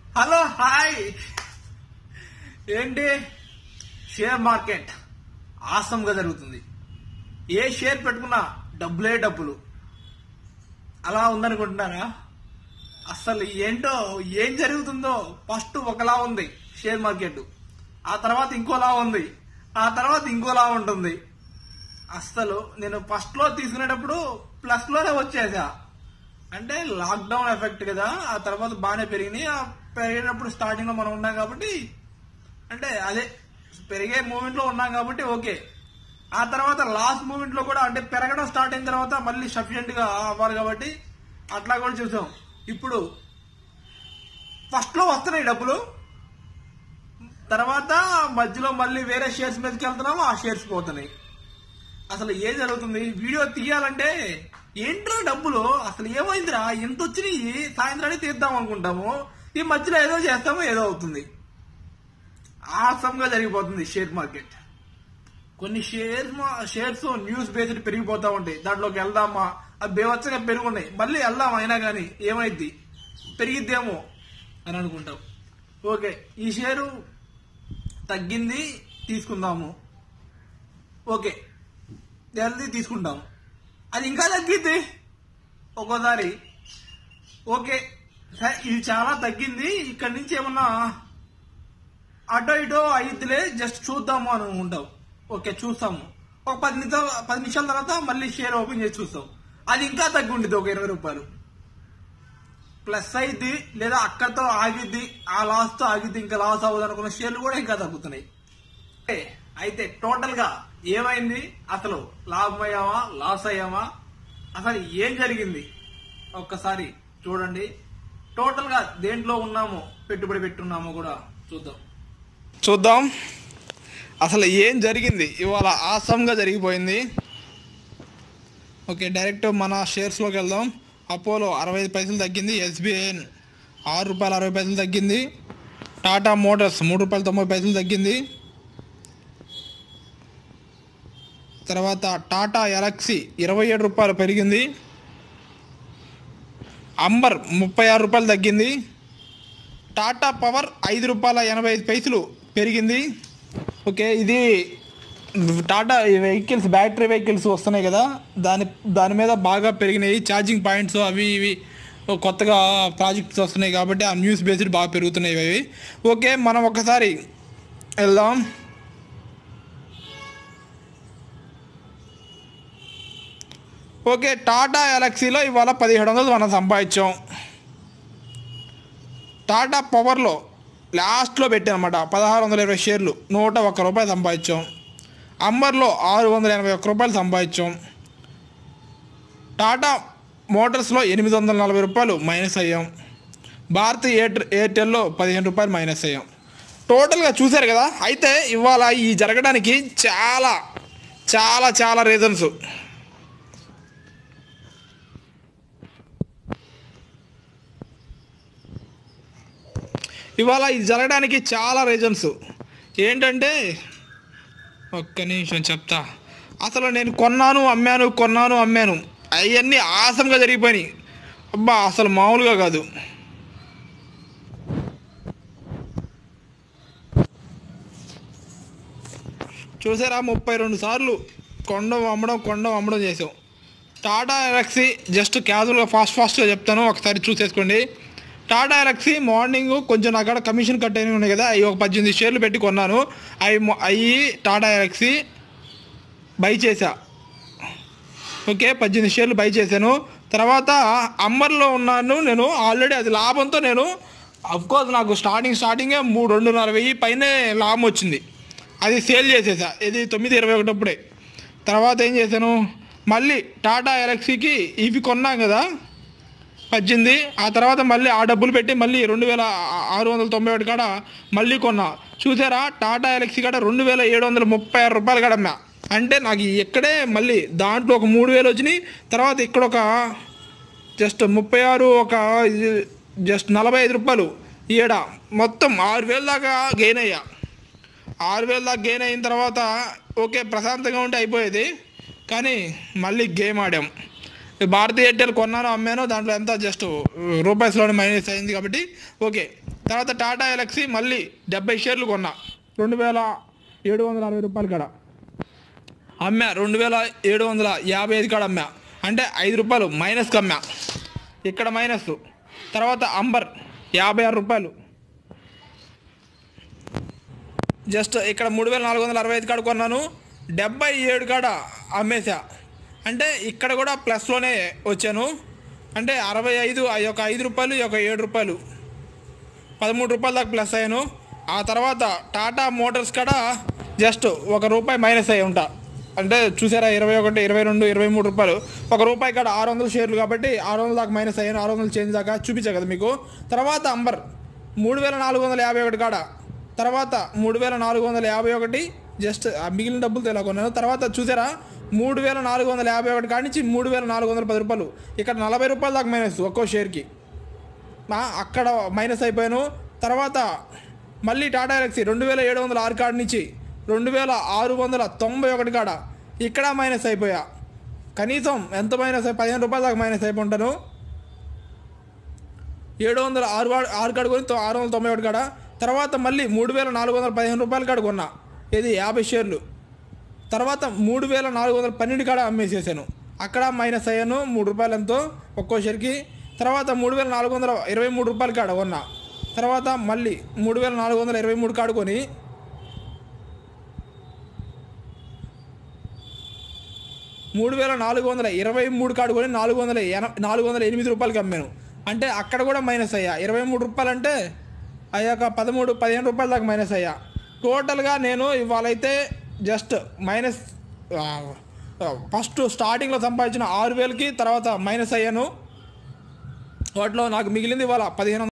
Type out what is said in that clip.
hello hi ఏంటి share market ఆసంగా జరుగుతుంది ఏ షేర్ పెట్టుకున్నా డబ్బులే డబ్బులు అలా ఉందనుకుంటున్నారా అసలు ఏంటో ఏం జరుగుతుందో ఫస్ట్ ఒకలా ఉంది షేర్ మార్కెట్ ఆ తర్వాత ఇంకోలా ఉంది ఆ తర్వాత ఇంకోలా ఉంటుంది అస్సలు నేను ఫస్ట్ లో తీసుకునేటప్పుడు ప్లస్ లోనే వచ్చేసా అంటే లాక్డౌన్ ఎఫెక్ట్ కదా ఆ తర్వాత బాగానే పెరిగినాయి ఆ పెరిగినప్పుడు స్టార్టింగ్ లో మనం ఉన్నాం కాబట్టి అంటే అదే పెరిగే మూమెంట్ లో ఉన్నాం కాబట్టి ఓకే ఆ తర్వాత లాస్ట్ మూమెంట్ లో కూడా అంటే పెరగడం స్టార్ట్ అయిన తర్వాత మళ్ళీ సఫిషియెంట్ గా అవ్వాలి కాబట్టి అట్లా కూడా చూసాం ఇప్పుడు ఫస్ట్ లో వస్తున్నాయి డబ్బులు తర్వాత మధ్యలో మళ్ళీ వేరే షేర్స్ మీదకి వెళ్తున్నాము ఆ షేర్స్ పోతున్నాయి అసలు ఏం జరుగుతుంది వీడియో తీయాలంటే ఏంట్రా డబ్బులు అసలు ఏమైందిరా ఎంత వచ్చినాయి సాయంత్రానికి తీద్దాం అనుకుంటాము ఈ మధ్యలో ఏదో చేస్తాము ఏదో అవుతుంది ఆసంగా జరిగిపోతుంది షేర్ మార్కెట్ కొన్ని షేర్ షేర్స్ న్యూస్ బేస్డ్ పెరిగిపోతా ఉంటాయి దాంట్లోకి వెళ్దామా అవి బేవచ్చగా పెరుగున్నాయి మళ్ళీ వెళ్దాం అయినా కానీ ఏమైద్ది పెరిగిద్దేమో అని అనుకుంటాం ఓకే ఈ షేరు తగ్గింది తీసుకుందాము ఓకే జల్దీ తీసుకుంటాము అది ఇంకా తగ్గిద్ది ఒక్కోసారి ఓకే సరే, ఇది చాలా తగ్గింది ఇక్కడి నుంచి ఏమన్నా అటో ఇటో అయిద్దిలే జస్ట్ చూద్దాము అని అనుకుంటాం ఓకే చూస్తాము ఒక పది నిమిషాలు పది నిమిషాల తర్వాత మళ్ళీ షేర్ ఓపెన్ చేసి చూస్తాం అది ఇంకా తగ్గి ఉండేది ఒక ఇరవై రూపాయలు ప్లస్ అయింది లేదా అక్కతో ఆగిద్ది ఆ లాస్ తో ఆగిద్ది ఇంకా లాస్ అవ్వదు అనుకున్న షేర్లు కూడా ఇంకా తగ్గుతున్నాయి ఓకే, అయితే టోటల్ గా ఏమైంది అసలు లాభం అయ్యామా లాస్ అయ్యామా అసలు ఏం జరిగింది ఒక్కసారి చూడండి టోటల్ గా దేంట్లో ఉన్నామో పెట్టుబడి పెట్టున్నామో కూడా చూద్దాం చూద్దాం అసలు ఏం జరిగింది ఇవాళ ఆసంగా జరిగిపోయింది ఓకే డైరెక్ట్ మన షేర్స్లోకి వెళ్దాం అపోలో అరవై ఐదు పైసలు తగ్గింది ఎస్బీఐ ఆరు రూపాయలు అరవై పైసలు తగ్గింది టాటా మోటార్స్ మూడు రూపాయల తొంభై పైసలు తగ్గింది తర్వాత టాటా ఎలక్సీ ఇరవై ఏడు రూపాయలు పెరిగింది అంబర్ ముప్పై ఆరు రూపాయలు తగ్గింది టాటా పవర్ ఐదు రూపాయల ఎనభై ఐదు పైసలు పెరిగింది ఓకే ఇది టాటా వెహికల్స్ బ్యాటరీ వెహికల్స్ వస్తున్నాయి కదా దాని దాని మీద బాగా పెరిగినాయి ఛార్జింగ్ పాయింట్స్ అవి ఇవి కొత్తగా ప్రాజెక్ట్స్ వస్తున్నాయి కాబట్టి ఆ న్యూస్ బేస్డ్ బాగా పెరుగుతున్నాయి అవి ఓకే మనం ఒకసారి వెళ్దాం ఓకే టాటా ఎలక్సీలో ఇవాళ పదిహేడు వందలు మనం సంపాదించాం టాటా పవర్లో లాస్ట్లో పెట్టానమాట పదహారు వందల ఇరవై షేర్లు నూట ఒక్క రూపాయలు సంపాదించాం అంబర్లో ఆరు వందల ఎనభై ఒక్క రూపాయలు సంపాదించాం టాటా మోటార్స్లో ఎనిమిది వందల నలభై రూపాయలు మైనస్ అయ్యాం భారత్ ఎయిర్ ఎయిర్టెల్లో పదిహేను రూపాయలు మైనస్ అయ్యాం టోటల్గా చూశారు కదా అయితే ఇవాళ ఈ జరగడానికి చాలా చాలా చాలా రీజన్స్ ఇవాళ ఇది జరగడానికి చాలా రీజన్స్ ఏంటంటే ఒక్క నిమిషం చెప్తా అసలు నేను కొన్నాను అమ్మాను కొన్నాను అమ్మాను అవన్నీ ఆసంగా జరిగిపోయినాయి అబ్బా అసలు మామూలుగా కాదు చూసారా ముప్పై రెండు సార్లు కొండం అమ్మడం కొండం అమ్మడం చేసాం టాటా ఎలక్సీ జస్ట్ క్యాజువల్గా ఫాస్ట్ ఫాస్ట్గా చెప్తాను ఒకసారి చూసేసుకోండి టాటా ఎలక్సీ మార్నింగ్ కొంచెం నా కాడ కమిషన్ కట్ అయినవి ఉన్నాయి కదా అవి ఒక పద్దెనిమిది షేర్లు పెట్టి కొన్నాను అవి మొ- అవి టాటా ఎలక్సీ బై చేశా ఓకే పద్దెనిమిది షేర్లు బై చేశాను తర్వాత అమ్మర్లో ఉన్నాను నేను ఆల్రెడీ అది లాభంతో నేను కోర్స్ నాకు స్టార్టింగ్ స్టార్టింగే మూడు రెండున్నర వెయ్యి పైనే లాభం వచ్చింది అది సేల్ చేసేసా ఇది తొమ్మిది ఇరవై ఒకటప్పుడే తర్వాత ఏం చేశాను మళ్ళీ టాటా ఎలక్సీకి ఇవి కొన్నాం కదా పద్దెనిమిది ఆ తర్వాత మళ్ళీ ఆ డబ్బులు పెట్టి మళ్ళీ రెండు వేల ఆరు వందల తొంభై ఒకటి కాడ మళ్ళీ కొన్నా చూసారా టాటా ఎలక్సీ కాడ రెండు వేల ఏడు వందల ముప్పై ఆరు రూపాయలు కాడ అమ్మా అంటే నాకు ఇక్కడే మళ్ళీ దాంట్లో ఒక మూడు వేలు వచ్చినాయి తర్వాత ఇక్కడ ఒక జస్ట్ ముప్పై ఆరు ఒక ఇది జస్ట్ నలభై ఐదు రూపాయలు ఈడ మొత్తం ఆరు వేల దాకా గెయిన్ అయ్యా ఆరు వేల దాకా గెయిన్ అయిన తర్వాత ఓకే ప్రశాంతంగా ఉంటే అయిపోయేది కానీ మళ్ళీ గేమ్ ఆడాం ఈ భారతీయ ఎయిర్టెల్ కొన్నాను అమ్మాను దాంట్లో ఎంత జస్ట్ రూపాయస్లోనే మైనస్ అయింది కాబట్టి ఓకే తర్వాత టాటా ఎలక్సీ మళ్ళీ డెబ్బై షేర్లు కొన్నా రెండు వేల ఏడు వందల అరవై రూపాయలు కాడ అమ్మా రెండు వేల ఏడు వందల యాభై ఐదు కాడ అమ్మా అంటే ఐదు రూపాయలు మైనస్కి అమ్మా ఇక్కడ మైనస్ తర్వాత అంబర్ యాభై ఆరు రూపాయలు జస్ట్ ఇక్కడ మూడు వేల నాలుగు వందల అరవై ఐదు కాడ కొన్నాను డెబ్బై ఏడు కాడ అమ్మేసా అంటే ఇక్కడ కూడా ప్లస్లోనే వచ్చాను అంటే అరవై ఐదు ఆ యొక్క ఐదు రూపాయలు ఈ యొక్క ఏడు రూపాయలు పదమూడు రూపాయల దాకా ప్లస్ అయ్యాను ఆ తర్వాత టాటా మోటార్స్ కాడ జస్ట్ ఒక రూపాయి మైనస్ అయ్యి ఉంటా అంటే చూసారా ఇరవై ఒకటి ఇరవై రెండు ఇరవై మూడు రూపాయలు ఒక రూపాయి కాడ ఆరు వందల షేర్లు కాబట్టి ఆరు వందల దాకా మైనస్ అయ్యాను ఆరు వందలు చేంజ్ దాకా చూపించా కదా మీకు తర్వాత అంబర్ మూడు వేల నాలుగు వందల యాభై ఒకటి కాడ తర్వాత మూడు వేల నాలుగు వందల యాభై ఒకటి జస్ట్ ఆ మిగిలిన డబ్బులు తెలా కొన్నాను తర్వాత చూసారా మూడు వేల నాలుగు వందల యాభై ఒకటి కాడి నుంచి మూడు వేల నాలుగు వందల పది రూపాయలు ఇక్కడ నలభై రూపాయల దాకా మైనస్ ఒక్కో షేర్కి ఆ, అక్కడ మైనస్ అయిపోయాను తర్వాత మళ్ళీ టాటా ఎలక్సీ రెండు వేల ఏడు వందల ఆరు కాడ నుంచి రెండు వేల ఆరు వందల తొంభై ఒకటి కాడ ఇక్కడ మైనస్ అయిపోయా కనీసం ఎంత మైనస్ అయి పదిహేను రూపాయల దాకా మైనస్ అయిపోంటాను ఏడు వందల ఆరు వాడు- ఆరు కాడ కొని తొ- ఆరు వందల తొంభై ఒకటి కాడ తర్వాత మళ్ళీ మూడు వేల నాలుగు వందల పదిహేను రూపాయల కాడ కొన్నా ఇది యాభై షేర్లు తర్వాత మూడు వేల నాలుగు వందల పన్నెండు కాడ అమ్మేసేసాను అక్కడ మైనస్ అయ్యాను మూడు రూపాయలు ఎంతో ఒక్కో షేర్కి తర్వాత మూడు వేల నాలుగు వందల ఇరవై మూడు రూపాయల కాడ కొన్నా తర్వాత మళ్ళీ మూడు వేల నాలుగు వందల ఇరవై మూడు కాడ కొని మూడు వేల నాలుగు వందల ఇరవై మూడు కాడు కొని నాలుగు వందల ఎన నాలుగు వందల ఎనిమిది రూపాయలకి అమ్మాను అంటే అక్కడ కూడా మైనస్ అయ్యా ఇరవై మూడు రూపాయలు అంటే అయ్యాక పదమూడు పదిహేను రూపాయల దాకా మైనస్ అయ్యా టోటల్గా నేను ఇవాళైతే జస్ట్ మైనస్ ఫస్ట్ స్టార్టింగ్లో సంపాదించిన ఆరు వేలకి తర్వాత మైనస్ అయ్యాను వాటిలో నాకు మిగిలింది ఇవాళ పదిహేను